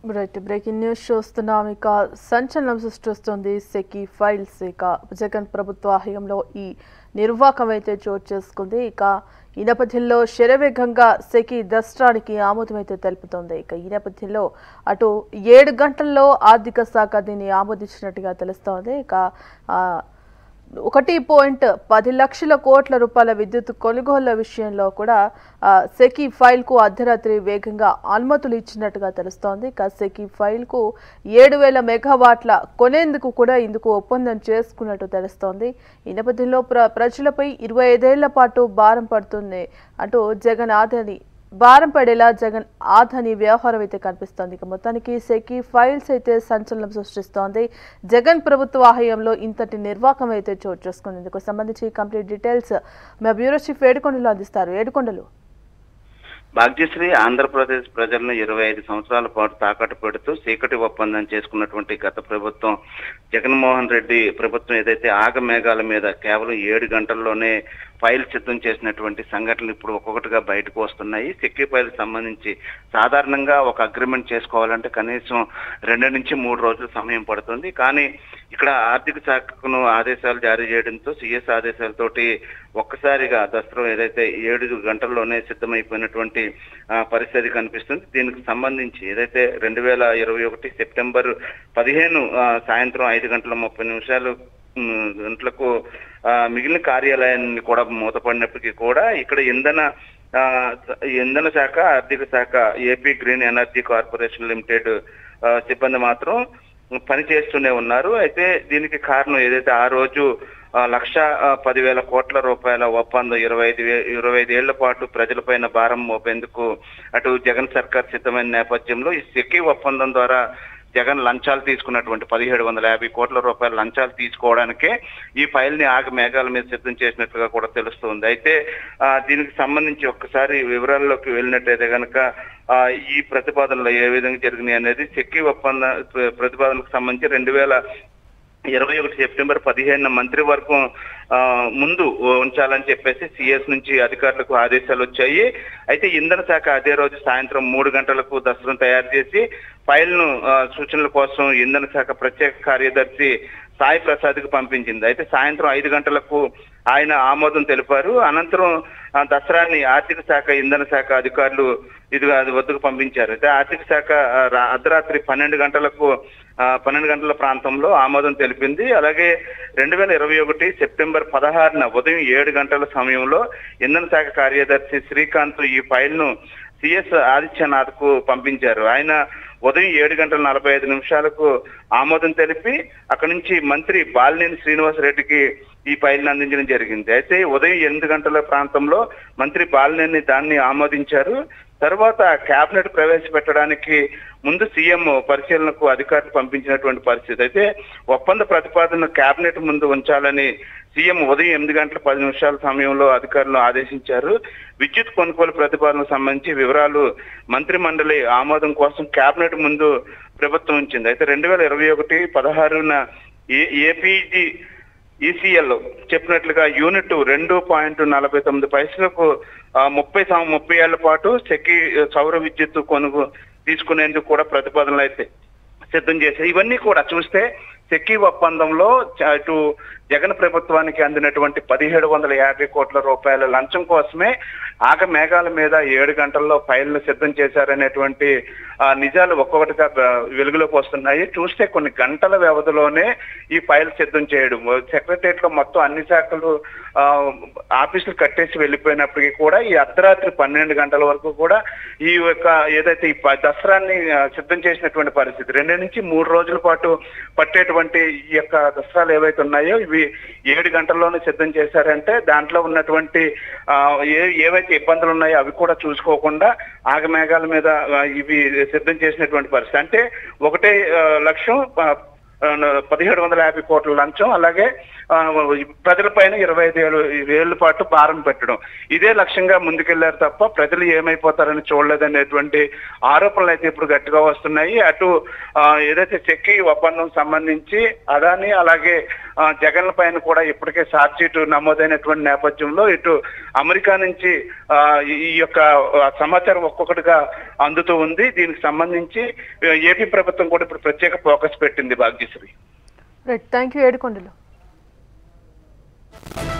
right breaking news చూస్తున్నాం ఇక సంచలనం సృష్టిస్తుంది సెకీ ఫైల్స్ ఇక జగన్ ప్రభుత్వ హయాంలో ఈ నిర్వాకం అయితే చోటు చేసుకుంది ఇక ఈ నేపథ్యంలో శరవేగంగా సెకీ దసరానికి ఆమోదమైతే తెలుపుతోంది ఇక ఈ నేపథ్యంలో అటు ఏడు గంటల్లో ఆర్థిక శాఖ దీన్ని ఆమోదించినట్టుగా తెలుస్తోంది ఇక ఆ, ఒకటి పాయింట్ పది లక్షల కోట్ల రూపాయల విద్యుత్ కొనుగోళ్ల విషయంలో కూడా ఆ, సెకీ ఫైల్కు అర్ధరాత్రి వేగంగా అనుమతులు ఇచ్చినట్టుగా తెలుస్తోంది ఇక సెకీ ఫైల్కు ఏడు వేల మెగావాట్ల కొనేందుకు కూడా ఇందుకు ఒప్పందం చేసుకున్నట్టు తెలుస్తోంది ఈ నేపథ్యంలో ప్ర ప్రజలపై ఇరవై ఐదేళ్ల పాటు భారం పడుతుంది అంటూ జగన్ ఆదని భారం పడేలా జగన్ ఆధని వ్యవహారం అయితే కనిపిస్తోంది ఇక మొత్తానికి సెకీ ఫైల్స్ అయితే సంచలనం సృష్టిస్తోంది జగన్ ప్రభుత్వ హయాంలో ఇంతటి నిర్వాకం అయితే చోటు చేసుకుంది ఇందుకు సంబంధించి కంప్లీట్ డీటెయిల్స్ మా బ్యూరో చీఫ్ ఏడుకొండలు అందిస్తారు ఏడుకొండలు భాగ్యశ్రీ ఆంధ్రప్రదేశ్ ప్రజలను ఇరవై ఐదు సంవత్సరాల పాటు తాకట్టు పెడుతూ చీకటి ఒప్పందం చేసుకున్నటువంటి గత ప్రభుత్వం జగన్మోహన్ రెడ్డి ప్రభుత్వం ఏదైతే ఆగమేఘాల మీద కేవలం ఏడు గంటల్లోనే ఫైల్ సిద్ధం చేసినటువంటి సంఘటనలు ఇప్పుడు ఒక్కొక్కటిగా బయటకు వస్తున్నాయి సెక్యూ ఫైల్ సంబంధించి సాధారణంగా ఒక అగ్రిమెంట్ చేసుకోవాలంటే కనీసం రెండు నుంచి మూడు రోజులు సమయం పడుతుంది కానీ ఇక్కడ ఆర్థిక శాఖను ఆదేశాలు జారీ చేయడంతో సిఎస్ ఆదేశాలతోటి ఒక్కసారిగా దసరా ఏదైతే ఏడు గంటల్లోనే సిద్ధమైపోయినటువంటి ఆ, పరిస్థితి కనిపిస్తుంది దీనికి సంబంధించి ఏదైతే రెండు వేల ఇరవై ఒకటి సెప్టెంబర్ పదిహేను ఆ, సాయంత్రం ఐదు గంటల ముప్పై నిమిషాలు ఉమ్, గంటలకు ఆ, మిగిలిన కార్యాలయాన్ని కూడా మూతపడినప్పటికీ కూడా ఇక్కడ ఇంధన ఆ, ఇంధన శాఖ ఆర్థిక శాఖ AP green energy corporation limited ఆ, సిబ్బంది మాత్రం పని చేస్తూనే ఉన్నారు అయితే దీనికి కారణం ఏదైతే ఆ రోజు ఆ, లక్ష ఆ, పదివేల కోట్ల రూపాయల ఒప్పందం ఇరవై ఐదు వే- ఇరవై ఐదు ఏళ్ల పాటు ప్రజలపైన భారం మోపేందుకు అటు జగన్ సర్కార్ సిద్ధమైన నేపథ్యంలో ఈ సెకీ ఒప్పందం ద్వారా జగన్ లంచాలు తీసుకున్నటువంటి పదిహేడు వందల యాభై కోట్ల రూపాయల లంచాలు తీసుకోవడానికే ఈ ఫైల్ ని ఆగ మేఘాల మీద సిద్ధం చేసినట్లుగా కూడా తెలుస్తుంది అయితే ఆ, దీనికి సంబంధించి ఒక్కసారి వివరాల్లోకి వెళ్ళినట్టయితే కనుక ఆ, ఈ ప్రతిపాదనలు ఏ విధంగా జరిగినాయి అనేది సెక్కి ఒప్పంద ప్ర- ప్రతిపాదనకు సంబంధించి రెండు వేల ఇరవై ఒకటి సెప్టెంబర్ పదిహేను మంత్రివర్గం ఆ, ముందు ఉంచాలని చెప్పేసి సిఎస్ నుంచి అధికారులకు ఆదేశాలు వచ్చాయి అయితే ఇంధన శాఖ అదే రోజు సాయంత్రం మూడు గంటలకు దసరం తయారు చేసి ఫైల్ ను సూచనల కోసం ఇంధన శాఖ ప్రత్యేక కార్యదర్శి సాయి ప్రసాద్ కు పంపించింది అయితే సాయంత్రం ఐదు గంటలకు ఆయన ఆమోదం తెలిపారు అనంతరం ఆ, దసరాని ఆర్థిక శాఖ ఇంధన శాఖ అధికారులు ఇది అది వద్దకు పంపించారు అయితే ఆర్థిక శాఖ ఆ, రా- అర్ధరాత్రి పన్నెండు గంటలకు ఆ, పన్నెండు గంటల ప్రాంతంలో ఆమోదం తెలిపింది అలాగే రెండు వేల ఇరవై ఒకటి సెప్టెంబర్ పదహారున ఉదయం ఏడు గంటల సమయంలో ఇంధన శాఖ కార్యదర్శి శ్రీకాంత్ ఈ ఫైల్ ను సిఎస్ ఆదిత్యనాథ్ కు పంపించారు ఆయన ఉదయం ఏడు గంటల నలభై ఐదు నిమిషాలకు ఆమోదం తెలిపి అక్కడి నుంచి మంత్రి బాలినేని శ్రీనివాస్ రెడ్డికి ఈ ఫైల్ని అందించడం జరిగింది అయితే ఉదయం ఎనిమిది గంటల ప్రాంతంలో మంత్రి బాలినేని దాన్ని ఆమోదించారు తర్వాత కేబినెట్ ప్రవేశపెట్టడానికి ముందు సీఎం పరిశీలనకు అధికారులు పంపించినటువంటి పరిస్థితి అయితే ఒప్పంద ప్రతిపాదన కేబినెట్ ముందు ఉంచాలని సీఎం ఉదయం ఎనిమిది గంటల పది నిమిషాల సమయంలో అధికారులు ఆదేశించారు విద్యుత్ కొనుగోలు ప్రతిపాదనకు సంబంధించి వివరాలు మంత్రి మండలి ఆమోదం కోసం కేబినెట్ ముందు ప్రభుత్వం ఉంచింది అయితే రెండు వేల ఇరవై ఒకటి పదహారున ఏపీజీ ఈసీఎల్ చెప్పినట్లుగా యూనిట్ రెండు పాయింట్ నలభై తొమ్మిది పైసలకు ఆ, ముప్పై సం- ముప్పై ఏళ్ల పాటు సెకి సౌర విద్యుత్ కొనుగో తీసుకునేందుకు కూడా ప్రతిపాదనలు అయితే సిద్ధం చేశాయి ఇవన్నీ కూడా చూస్తే సెకీ ఒప్పందంలో చ- ఇటు జగన్ ప్రభుత్వానికి అందినటువంటి పదిహేడు వందల యాభై కోట్ల రూపాయల లంచం కోసమే ఆగ మేఘాల మీద ఏడు గంటల్లో ఫైల్ను సిద్ధం చేశారనేటువంటి ఆ, నిజాలు ఒక్కొక్కటిగా బ- వెలుగులోకి వస్తున్నాయి చూస్తే కొన్ని గంటల వ్యవధిలోనే ఈ ఫైల్ సిద్ధం చేయడం సెక్రటరియట్ లో మొత్తం అన్ని శాఖలు ఆ, ఆఫీసులు కట్టేసి వెళ్ళిపోయినప్పటికీ కూడా ఈ అర్ధరాత్రి పన్నెండు గంటల వరకు కూడా ఈ యొక్క ఏదైతే ఈ ప- దసరాన్ని ఆ, సిద్ధం చేసినటువంటి పరిస్థితి రెండు నుంచి మూడు రోజుల పాటు పట్టేటువంటి ఈ యొక్క దసరాలు ఏవైతే ఉన్నాయో ఇవి ఏడు గంటల్లోనే సిద్ధం చేశారంటే దాంట్లో ఉన్నటువంటి ఆ, ఏ ఏవైతే ఇబ్బందులు ఉన్నాయో అవి కూడా చూసుకోకుండా ఆగమేఘాల మీద ఆ, ఇవి సిద్ధం చేసినటువంటి పరిస్థితి అంటే ఒకటే ఆ, లక్ష్యం ఆ, పదిహేడు వందల యాభై కోట్ల లంచం అలాగే ఆ, ప్రజలపైన ఇరవై ఐదు ఏళ్ళు ఏళ్ల పాటు భారం పెట్టడం ఇదే లక్ష్యంగా ముందుకెళ్లారు తప్ప ప్రజలు ఏమైపోతారని చూడలేదనేటువంటి ఆరోపణలు అయితే ఇప్పుడు గట్టిగా వస్తున్నాయి అటు ఆ, ఏదైతే చెక్కి ఒప్పందం సంబంధించి అదాని అలాగే ఆ, జగన్ పైన కూడా ఇప్పటికే ఛార్జ్ షీట్ నమోదైనటువంటి నేపథ్యంలో ఇటు అమెరికా నుంచి ఆ, ఈ ఈ యొక్క ఆ, సమాచారం ఒక్కొక్కటిగా అందుతూ ఉంది దీనికి సంబంధించి ఆ, ఏపీ ప్రభుత్వం కూడా ఇప్పుడు ప్రత్యేక ఫోకస్ పెట్టింది Bhagyashree right thank you Yedukondalu